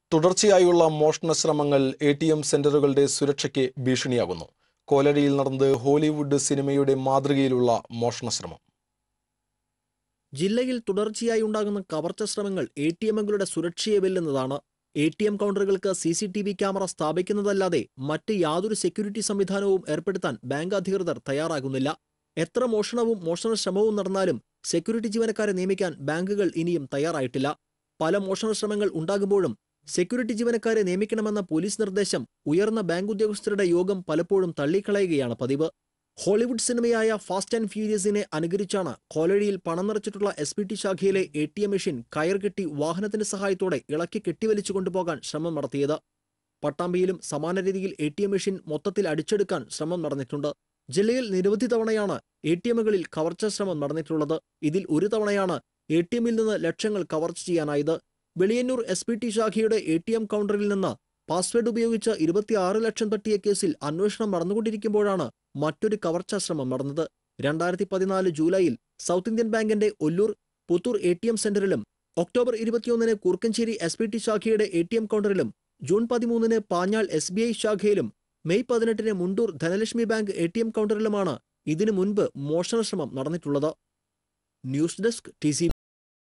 തുടർച്ചയായുള്ള മോഷണ ശ്രമങ്ങൾ A T M സെന്ററുകളുടെ സുരക്ഷയ്ക്ക് ഭീഷണിയാകുന്നു കോലടിയിൽ നടന്നത് ഹോളിവുഡ് സിനിമയുടെ മാതൃകയിലുള്ള മോഷണ ശ്രമം ജില്ലയിൽ തുടർച്ചയായി ഉണ്ടാകുന്ന കവർച്ച ശ്രമങ്ങൾ എ ടി എമ്മുകളുടെ സുരക്ഷയെ വെല്ലുന്നതാണ് എ ടി എം കൗണ്ടറുകൾക്ക് C C T V camera സ്ഥാപിക്കുന്നതല്ലാതെ മറ്റ് യാതൊരു സെക്യൂരിറ്റി സംവിധാനവും ഏർപ്പെടുത്താൻ ബാങ്ക് അധികൃതർ തയ്യാറാകുന്നില്ല എത്ര മോഷണവും മോഷണ ശ്രമവും നടന്നാലും സെക്യൂരിറ്റി ജീവനക്കാരെ നിയമിക്കാൻ ബാങ്കുകൾ ഇനിയും തയ്യാറായിട്ടില്ല പല മോഷണ ശ്രമങ്ങൾ ഉണ്ടാകുമ്പോഴും സെക്യൂരിറ്റി ജീവനക്കാരെ നിയമിക്കണമെന്ന പോലീസ് നിർദ്ദേശം ഉയർന്ന ബാങ്ക് ഉദ്യോഗസ്ഥരുടെ യോഗം പലപ്പോഴും തള്ളിക്കളയുകയാണ് പതിവ് ഹോളിവുഡ് സിനിമയായ ഫാസ്റ്റ് ആൻഡ് ഫ്യൂരിയസിനെ അനുകരിച്ചാണ് കോലഴിയിൽ പണം നിറച്ചിട്ടുള്ള എസ് പി ടി ശാഖയിലെ എ ടി എം മെഷീൻ കയർ കെട്ടി വാഹനത്തിന്റെ സഹായത്തോടെ ഇളക്കി കെട്ടിവലിച്ചു കൊണ്ടുപോകാൻ ശ്രമം നടത്തിയത് പട്ടാമ്പിയിലും സമാന രീതിയിൽ എ ടി എം മെഷീൻ മൊത്തത്തിൽ അടിച്ചെടുക്കാൻ ശ്രമം നടന്നിട്ടുണ്ട് ജില്ലയിൽ നിരവധി തവണയാണ് എ ടി എമ്മുകളിൽ കവർച്ച ശ്രമം നടന്നിട്ടുള്ളത് ഇതിൽ ഒരു തവണയാണ് എ ടി എമ്മിൽ നിന്ന് ലക്ഷങ്ങൾ കവർച്ച ചെയ്യാനായത് വെളിയന്നൂർ എസ് പി ടി ശാഖയുടെ എ ടി എം കൗണ്ടറിൽ നിന്ന് പാസ്വേഡ് ഉപയോഗിച്ച് ഇരുപത്തിയാറ് ലക്ഷം തട്ടിയ കേസിൽ അന്വേഷണം നടന്നുകൊണ്ടിരിക്കുമ്പോഴാണ് മറ്റൊരു കവർച്ചാ ശ്രമം നടന്നത് രണ്ടായിരത്തി പതിനാല് ജൂലൈയിൽ സൗത്ത് ഇന്ത്യൻ ബാങ്കിന്റെ Ollur Puthur A T M സെന്ററിലും ഒക്ടോബർ ഇരുപത്തിയൊന്നിന് കൂർക്കഞ്ചേരി എസ് പി ടി ശാഖയുടെ എ ടി എം കൗണ്ടറിലും ജൂൺ പതിമൂന്നിന് പാഞ്ഞാൾ എസ് ബി ഐ ശാഖയിലും മെയ് പതിനെട്ടിന് Mundur Dhanalakshmi bank A T M കൗണ്ടറിലുമാണ് ഇതിനു മുൻപ് മോഷണ ശ്രമം നടന്നിട്ടുള്ളത് ന്യൂസ് ഡെസ്ക് ടി സി